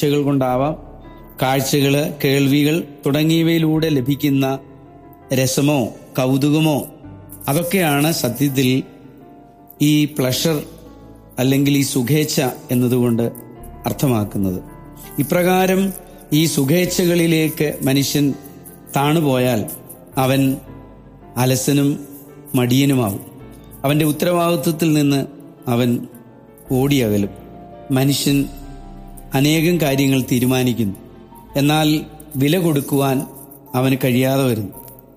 കാഴ്ചകൾ കൊണ്ടാവാം കാഴ്ചകൾ കേൾവികൾ തുടങ്ങിയവയിലൂടെ ലഭിക്കുന്ന രസമോ കൗതുകമോ അതൊക്കെയാണ് സത്യത്തിൽ ഈ പ്ലഷർ അല്ലെങ്കിൽ ഈ സുഖേച്ഛ എന്നതുകൊണ്ട് അർത്ഥമാക്കുന്നത് ഇപ്രകാരം ഈ സുഖേച്ഛകളിലേക്ക് മനുഷ്യൻ താണുപോയാൽ അവൻ അലസനും മടിയനുമാവും അവന്റെ ഉത്തരവാദിത്വത്തിൽ നിന്ന് അവൻ ഓടിയകലും മനുഷ്യൻ അനേകം കാര്യങ്ങൾ തീരുമാനിക്കുന്നു എന്നാൽ വില കൊടുക്കുവാൻ അവന് കഴിയാതെ വരുന്നു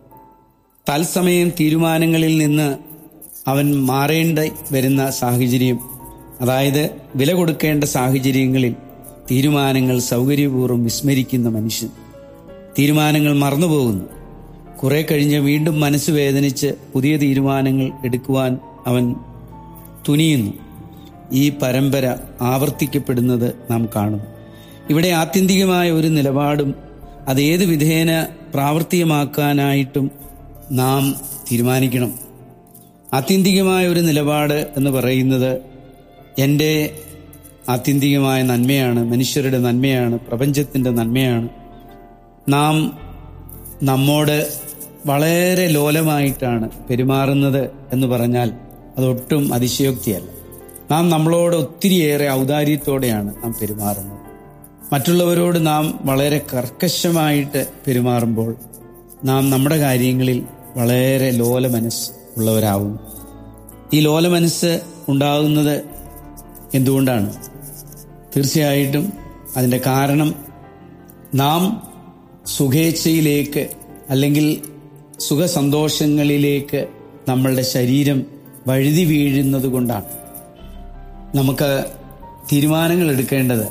തത്സമയം തീരുമാനങ്ങളിൽ നിന്ന് അവൻ മാറേണ്ട വരുന്ന സാഹചര്യം അതായത് വില കൊടുക്കേണ്ട സാഹചര്യങ്ങളിൽ തീരുമാനങ്ങൾ സൗകര്യപൂർവ്വം വിസ്മരിക്കുന്ന മനുഷ്യൻ തീരുമാനങ്ങൾ മറന്നുപോകുന്നു കുറെ കഴിഞ്ഞ് വീണ്ടും മനസ്സ് വേദനിച്ച് പുതിയ തീരുമാനങ്ങൾ എടുക്കുവാൻ അവൻ തുനിയുന്നു ഈ പരമ്പര ആവർത്തിക്കപ്പെടുന്നത് നാം കാണുന്നു ഇവിടെ ആത്യന്തികമായ ഒരു നിലപാടും അത് ഏത് വിധേന പ്രാവർത്തികമാക്കാനായിട്ടും നാം തീരുമാനിക്കണം ആത്യന്തികമായ ഒരു നിലപാട് എന്ന് പറയുന്നത് എൻ്റെ ആത്യന്തികമായ നന്മയാണ് മനുഷ്യരുടെ നന്മയാണ് പ്രപഞ്ചത്തിൻ്റെ നന്മയാണ് നാം നമ്മോട് വളരെ ലോലമായിട്ടാണ് പെരുമാറുന്നത് എന്ന് പറഞ്ഞാൽ അതൊട്ടും അതിശയോക്തിയല്ല നാം നമ്മളോട് ഒത്തിരിയേറെ ഔദാര്യത്തോടെയാണ് നാം പെരുമാറുന്നത് മറ്റുള്ളവരോട് നാം വളരെ കർക്കശമായിട്ട് പെരുമാറുമ്പോൾ നാം നമ്മുടെ കാര്യങ്ങളിൽ വളരെ ലോല മനസ്സ് ഉള്ളവരാകുന്നു ഈ ലോല മനസ്സ് ഉണ്ടാകുന്നത് എന്തുകൊണ്ടാണ് തീർച്ചയായിട്ടും അതിൻ്റെ കാരണം നാം സുഖേച്ഛയിലേക്ക് അല്ലെങ്കിൽ സുഖസന്തോഷങ്ങളിലേക്ക് നമ്മളുടെ ശരീരം വഴുതി വീഴുന്നത് കൊണ്ടാണ് നമുക്ക് തീരുമാനങ്ങൾ എടുക്കേണ്ടത്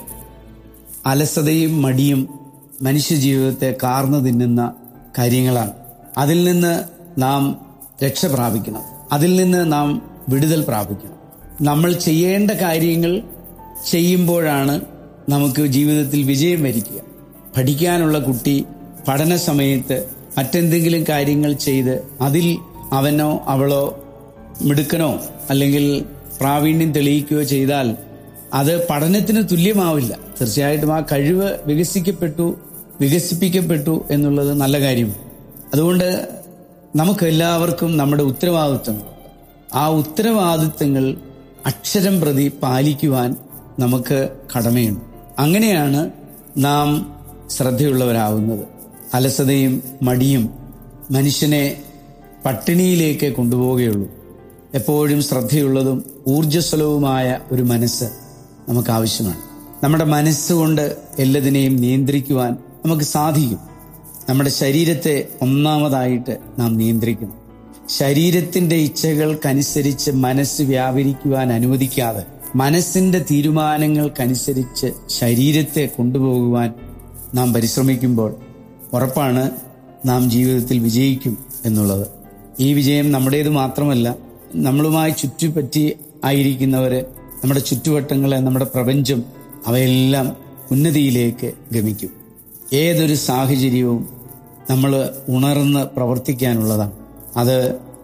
അലസതയും മടിയും മനുഷ്യജീവിതത്തെ കാർന്നു തിന്നുന്ന കാര്യങ്ങളാണ് അതിൽ നിന്ന് നാം രക്ഷ പ്രാപിക്കണം അതിൽ നിന്ന് നാം വിടുതൽ പ്രാപിക്കണം നമ്മൾ ചെയ്യേണ്ട കാര്യങ്ങൾ ചെയ്യുമ്പോഴാണ് നമുക്ക് ജീവിതത്തിൽ വിജയം വരിക്കുക പഠിക്കാനുള്ള കുട്ടി പഠന സമയത്ത് മറ്റെന്തെങ്കിലും കാര്യങ്ങൾ ചെയ്ത് അതിൽ അവനോ അവളോ മിടുക്കനോ അല്ലെങ്കിൽ പ്രാവീണ്യം തെളിയിക്കുകയോ ചെയ്താൽ അത് പഠനത്തിന് തുല്യമാവില്ല തീർച്ചയായിട്ടും ആ കഴിവ് വികസിക്കപ്പെട്ടു വികസിപ്പിക്കപ്പെട്ടു എന്നുള്ളത് നല്ല കാര്യമാണ് അതുകൊണ്ട് നമുക്ക് എല്ലാവർക്കും നമ്മുടെ ഉത്തരവാദിത്വങ്ങൾ ആ ഉത്തരവാദിത്വങ്ങൾ അക്ഷരം പ്രതി പാലിക്കുവാൻ നമുക്ക് കടമയുണ്ട് അങ്ങനെയാണ് നാം ശ്രദ്ധയുള്ളവരാകുന്നത് അലസതയും മടിയും മനുഷ്യനെ പട്ടിണിയിലേക്ക് കൊണ്ടുപോവുകയുള്ളൂ എപ്പോഴും ശ്രദ്ധയുള്ളതും ഊർജ്ജസ്വലവുമായ ഒരു മനസ്സ് നമുക്ക് ആവശ്യമാണ് നമ്മുടെ മനസ്സുകൊണ്ട് എല്ലാത്തിനെയും നിയന്ത്രിക്കുവാൻ നമുക്ക് സാധിക്കും നമ്മുടെ ശരീരത്തെ ഒന്നാമതായിട്ട് നാം നിയന്ത്രിക്കണം ശരീരത്തിന്റെ ഇച്ഛകൾക്കനുസരിച്ച് മനസ്സ് വ്യാപരിക്കുവാൻ അനുവദിക്കാതെ മനസ്സിന്റെ തീരുമാനങ്ങൾക്കനുസരിച്ച് ശരീരത്തെ കൊണ്ടുപോകുവാൻ നാം പരിശ്രമിക്കുമ്പോൾ ഉറപ്പാണ് നാം ജീവിതത്തിൽ വിജയിക്കും എന്നുള്ളത് ഈ വിജയം നമ്മുടേത് മാത്രമല്ല നമ്മളുമായി ചുറ്റിപ്പറ്റി ആയിരിക്കുന്നവര് നമ്മുടെ ചുറ്റുവട്ടങ്ങളെ നമ്മുടെ പ്രപഞ്ചം അവയെല്ലാം ഉന്നതിയിലേക്ക് ഗമിക്കും ഏതൊരു സാഹചര്യവും നമ്മൾ ഉണർന്ന് പ്രവർത്തിക്കാനുള്ളതാണ് അത്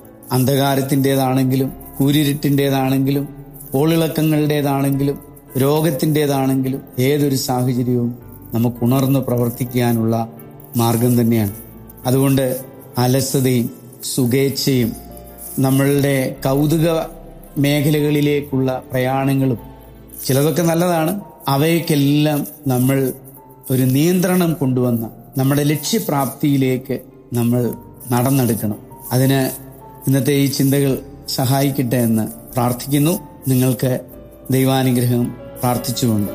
അന്ധകാരത്തിൻ്റെതാണെങ്കിലും കൂരിരുട്ടിൻ്റെതാണെങ്കിലും ഓളിളക്കങ്ങളുടേതാണെങ്കിലും രോഗത്തിൻ്റെതാണെങ്കിലും ഏതൊരു സാഹചര്യവും നമുക്ക് ഉണർന്ന് പ്രവർത്തിക്കാനുള്ള മാർഗം തന്നെയാണ് അതുകൊണ്ട് അലസതയും സുഖേച്ഛയും നമ്മളുടെ കൗതുക മേഖലകളിലേക്കുള്ള പ്രയാണങ്ങളും ചിലതൊക്കെ നല്ലതാണ് അവയ്ക്കെല്ലാം നമ്മൾ ഒരു നിയന്ത്രണം കൊണ്ടുവന്ന നമ്മുടെ ലക്ഷ്യപ്രാപ്തിയിലേക്ക് നമ്മൾ നടന്നെടുക്കണം അതിന് ഇന്നത്തെ ഈ ചിന്തകൾ സഹായിക്കട്ടെ എന്ന് പ്രാർത്ഥിക്കുന്നു നിങ്ങൾക്ക് ദൈവാനുഗ്രഹം പ്രാർത്ഥിച്ചുകൊണ്ട്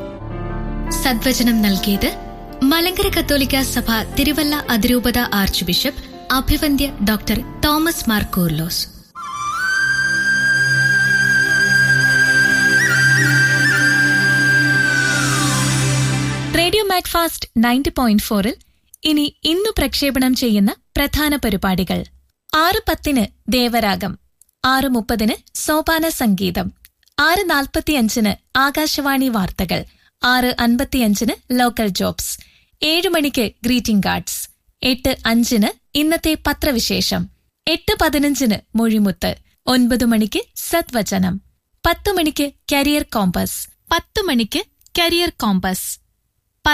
സദ്വചനം നൽകിയത് മലങ്കര കത്തോലിക്ക സഭ തിരുവല്ല അതിരൂപത ആർച്ച് ബിഷപ്പ് അഭിവന്ദ്യ doctor Thomas Mar Koorilos radio Macfast ninety point ഫോറിൽ ഇനി ഇന്നു പ്രക്ഷേപണം ചെയ്യുന്ന പ്രധാന പരിപാടികൾ ആറ് പത്തിന് ദേവരാഗം ആറ് മുപ്പതിന് സോപാന സംഗീതം ആറ് നാൽപ്പത്തിയഞ്ചിന് ആകാശവാണി വാർത്തകൾ ആറ് അൻപത്തിയഞ്ചിന് ലോക്കൽ ജോബ്സ് ഏഴ് മണിക്ക് ഗ്രീറ്റിംഗ് കാർഡ്സ് എട്ട് അഞ്ചിന് ഇന്നത്തെ പത്രവിശേഷം എട്ട് പതിനഞ്ചിന് മൊഴിമുത്ത് ഒൻപത് മണിക്ക് സത്വചനം പത്ത് മണിക്ക് കരിയർ കോമ്പസ് പത്ത് മണിക്ക് കരിയർ കോമ്പസ്